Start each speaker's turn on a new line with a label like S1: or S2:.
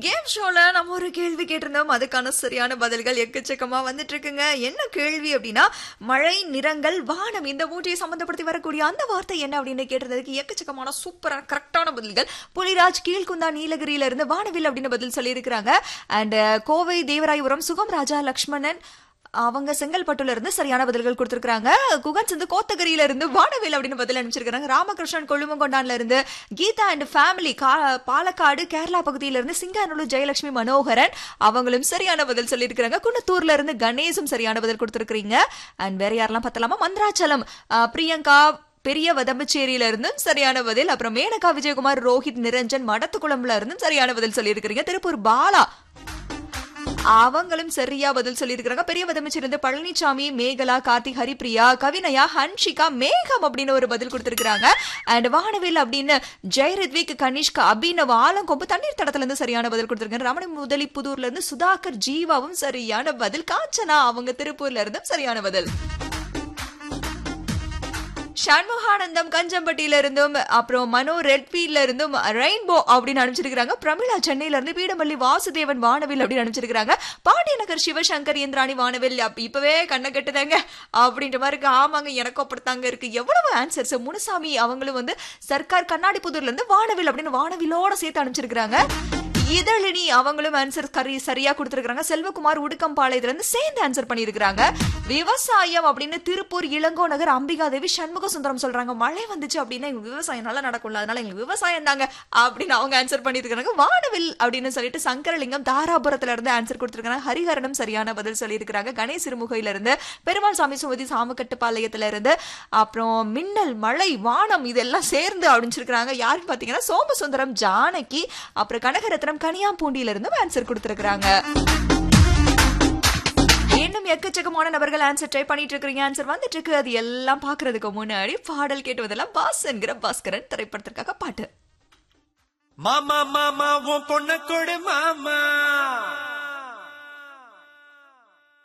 S1: game ஷோல நம்ம ஒரு கேள்வி கேட்டிருந்தோம் அதுக்கான சரியான பதில்கள் எக்கச்சக்கமா வந்துட்டு இருக்குங்க என்ன கேள்வி அப்படின்னா மழை நிறங்கள் வானம் இந்த மூன்றையை சம்பந்தப்படுத்தி வரக்கூடிய அந்த வார்த்தை என்ன அப்படின்னு கேட்டிருந்ததுக்கு எக்கச்சக்கமான சூப்பரான கரெக்டான பதில்கள் புலிராஜ் கீழ்குந்தா நீலகிரியில இருந்து வானவில் அப்படின்னு பதில் சொல்லியிருக்கிறாங்க அண்ட் கோவை தேவராயபுரம் சுகம் ராஜா லக்ஷ்மணன் அவங்க செங்கல்பட்டுல இருந்து சரியான பதில்கள் கொடுத்திருக்காங்க குகன் சிந்து கோத்தகிரியில இருந்து வானவேல் அப்படின்னு பதில் அனுப்பிச்சிருக்காங்க ராமகிருஷ்ணன் கொள்ளுமங்கொண்டான்ல இருந்து கீதா அண்ட் ஃபேமிலி பாலக்காடு கேரளா பகுதியில இருந்து சிங்கானூர் ஜெயலட்சுமி மனோகரன் அவங்களும் சரியான பதில் சொல்லியிருக்காங்க குன்னத்தூர்ல இருந்து கணேசும் சரியான பதில் கொடுத்திருக்கீங்க அண்ட் வேற யாரெல்லாம் பார்த்தலாமா மந்திராச்சலம் அஹ், பிரியங்கா பெரிய வதம்பச்சேரியில இருந்தும் சரியான பதில் அப்புறம் மேனகா விஜயகுமார் ரோஹித் நிரஞ்சன் மடத்துக்குளம்ல இருந்தும் சரியான பதில் சொல்லியிருக்கிறீங்க திருப்பூர் பாலா அவங்களும் சரியா பதில் சொல்லியிருக்கிறாங்க பெரிய வதமிச்சிருந்து பழனிசாமி மேகலா கார்த்திக் ஹரிப்ரியா கவினயா ஹன்ஷிகா மேகம் அப்படின்னு ஒரு பதில் கொடுத்திருக்காங்க அண்ட் வானவில் அப்படின்னு ஜெயரித்விக் கனிஷ்கா அபினவ் ஆலங்கொம்பு தண்ணீர் தடத்துல இருந்து சரியான பதில் கொடுத்திருக்காங்க ரமணி முதலி புதூர்ல இருந்து சுதாகர் ஜீவாவும் சரியான பதில் காஞ்சனா அவங்க திருப்பூர்ல இருந்தும் சரியான பதில் சண்முகானந்தம் கஞ்சம்பட்டியில இருந்தும் அப்புறம் மனோ ரெட்ஃபீல்ட்ல இருந்தும் ரெயின்போ அப்படின்னு அனுப்பிச்சிருக்காங்க பிரமிளா சென்னையில இருந்து பீடமல்லி வாசுதேவன் வானவில் அப்படின்னு அனுப்பிச்சிருக்காங்க பாண்டியநகர் சிவசங்கர் இந்திராணி வானவில் அப்ப இப்பவே கண்ணை கட்டுதாங்க அப்படின்ற மாதிரி இருக்கு ஆமாங்க எனக்கும் அப்படித்தாங்க இருக்கு எவ்வளவு ஆன்சர்ஸ் முனுசாமி அவங்களும் வந்து சர்க்கார் கண்ணாடி புதூர்ல இருந்து வானவில் அப்படின்னு வானவிலோட சேர்த்து அனுப்பிச்சிருக்காங்க இதழினி அவங்களும் ஆன்சர் கரி சரியா கொடுத்திருக்காங்க செல்வகுமார் உடுக்கம்பாளையத்துல இருந்து சேர்ந்து ஆன்சர் பண்ணியிருக்காங்க விவசாயம் அப்படின்னு திருப்பூர் இளங்கோ நகர் அம்பிகா தேவி சண்முக சுந்தரம் சொல்றாங்க மழை வந்துச்சு அப்படின்னா எங்க விவசாயம் நல்லா நடக்கும்ல அதனால எங்களுக்கு விவசாயம் தாங்க அப்படின்னு அவங்க ஆன்சர் பண்ணியிருக்காங்க வானவில் அப்படின்னு சொல்லிட்டு சங்கரலிங்கம் தாராபுரத்துல இருந்து ஆன்சர் கொடுத்திருக்காங்க ஹரிஹரனும் சரியான பதில் சொல்லியிருக்காங்க கணேஷ் சிறுமுகையில இருந்து பெருமாள் சாமி சுமதி சாமக்கட்டுப்பாளையத்துல இருந்து அப்புறம் மின்னல் மழை வானம் இதெல்லாம் சேர்ந்து அப்படிச்சிருக்காங்க யாருன்னு பாத்தீங்கன்னா சோமசுந்தரம் ஜானகி அப்புறம் கனகரத்னம் கனியாம்பூண்டியில இருந்து ஆன்சர் கொடுத்திருக்காங்க இன்னும் எக்கச்சக்கமான நபர்கள் ஆன்சர் ட்ரை பண்ணிட்டு இருக்கிறீங்க ஆன்சர் வந்துட்டு இருக்கு அது எல்லாம் பாக்குறதுக்கு முன்னாடி பாடல் கேட்டுவதெல்லாம் பாஸ் என்கிற பாஸ்கரன் திரைப்படத்திற்காக பாட்டு
S2: மாமா மாமா உன் பொண்ணு கொடு மாமா